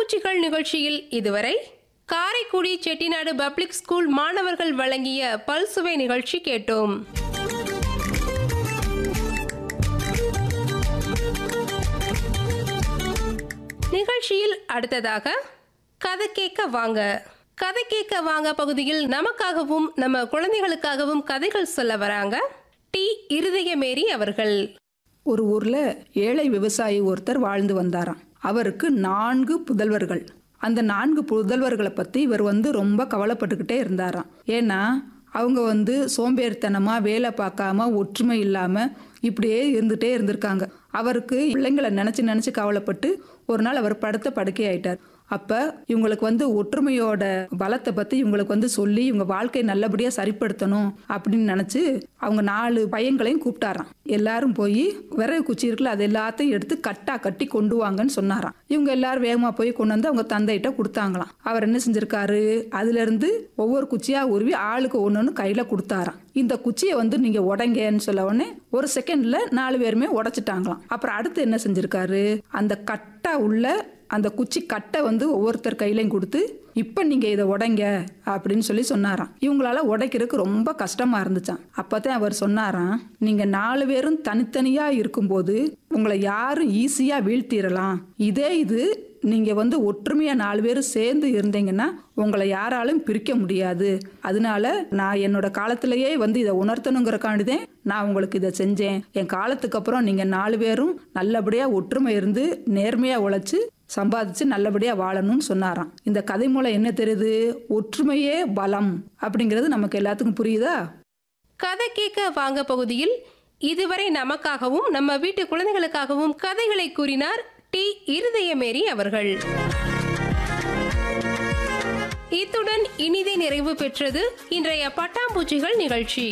பட்டாம்பூச்சிகள் நிகழ்ச்சியில் இதுவரை காரைக்குடி செட்டிநாடு பப்ளிக் ஸ்கூல் மாணவர்கள் வழங்கிய பல்சுவை நிகழ்ச்சி கேட்டோம் நிகழ்ச்சியில் அடுத்ததாக கதை கேட்க வாங்க கதை கேட்க வாங்க பகுதியில் நமக்காகவும் நம்ம குழந்தைகளுக்காகவும் கதைகள் சொல்ல வராங்க டி இருதயமேரி அவர்கள் ஒரு ஊர்ல ஏழை விவசாயி ஒருத்தர் வாழ்ந்து வந்தாராம் அவருக்கு நான்கு புதல்வர்கள் அந்த நான்கு புதல்வர்களை பத்தி இவர் வந்து ரொம்ப கவலைப்பட்டுக்கிட்டே இருந்தாராம் ஏன்னா அவங்க வந்து சோம்பேறித்தனமா வேலை பார்க்காம ஒற்றுமை இல்லாம இப்படியே இருந்துட்டே இருந்திருக்காங்க அவருக்கு பிள்ளைங்களை நினைச்சு நினைச்சு கவலைப்பட்டு ஒரு நாள் அவர் படுத்த படுக்கை ஆயிட்டார் அப்ப இவங்களுக்கு வந்து ஒற்றுமையோட பலத்தை பத்தி இவங்களுக்கு வந்து சொல்லி இவங்க வாழ்க்கையை நல்லபடியா சரிப்படுத்தணும் அப்படின்னு நினைச்சு அவங்க நாலு பையன்களையும் கூப்பிட்டாராம் எல்லாரும் போய் விறகு குச்சி இருக்குல்ல அது எல்லாத்தையும் எடுத்து கட்டா கட்டி கொண்டு வாங்கன்னு சொன்னாராம் இவங்க எல்லாரும் வேகமா போய் கொண்டு வந்து அவங்க தந்தைகிட்ட கொடுத்தாங்களாம் அவர் என்ன செஞ்சிருக்காரு அதுல இருந்து ஒவ்வொரு குச்சியா உருவி ஆளுக்கு ஒன்னொன்னு கையில கொடுத்தாராம் இந்த குச்சியை வந்து நீங்க உடைங்கன்னு சொல்ல உடனே ஒரு செகண்ட்ல நாலு பேருமே உடைச்சிட்டாங்களாம் அப்புறம் அடுத்து என்ன செஞ்சிருக்காரு அந்த கட்டா உள்ள அந்த குச்சி கட்டை வந்து ஒவ்வொருத்தர் கையிலையும் கொடுத்து இப்போ நீங்கள் இதை உடைங்க அப்படின்னு சொல்லி சொன்னாராம் இவங்களால உடைக்கிறதுக்கு ரொம்ப கஷ்டமாக இருந்துச்சாம் அப்போதான் அவர் சொன்னாராம் நீங்கள் நாலு பேரும் தனித்தனியாக இருக்கும்போது உங்களை யாரும் ஈஸியாக வீழ்த்திடலாம் இதே இது நீங்க வந்து ஒற்றுமையா நாலு பேரும் சேர்ந்து இருந்தீங்கன்னா உங்களை யாராலும் பிரிக்க முடியாது அதனால நான் என்னோட காலத்திலேயே வந்து இதை உணர்த்தணுங்கிறக்காண்டிதான் நான் உங்களுக்கு இதை செஞ்சேன் என் காலத்துக்கு அப்புறம் நீங்க நாலு பேரும் நல்லபடியா ஒற்றுமை இருந்து நேர்மையா உழைச்சு சம்பாதிச்சு நல்லபடியா வாழணும்னு சொன்னாராம் இந்த கதை மூலம் என்ன தெரியுது ஒற்றுமையே பலம் அப்படிங்கிறது நமக்கு எல்லாத்துக்கும் புரியுதா கதை கேட்க வாங்க பகுதியில் இதுவரை நமக்காகவும் நம்ம வீட்டு குழந்தைகளுக்காகவும் கதைகளை கூறினார் டி இருதயமேரி அவர்கள் இத்துடன் இனிதே நிறைவு பெற்றது இன்றைய பட்டாம்பூச்சிகள் நிகழ்ச்சி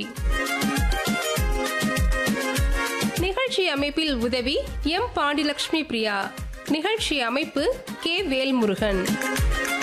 நிகழ்ச்சி அமைப்பில் உதவி எம் பாண்டிலட்சுமி பிரியா நிகழ்ச்சி அமைப்பு கே வேல்முருகன்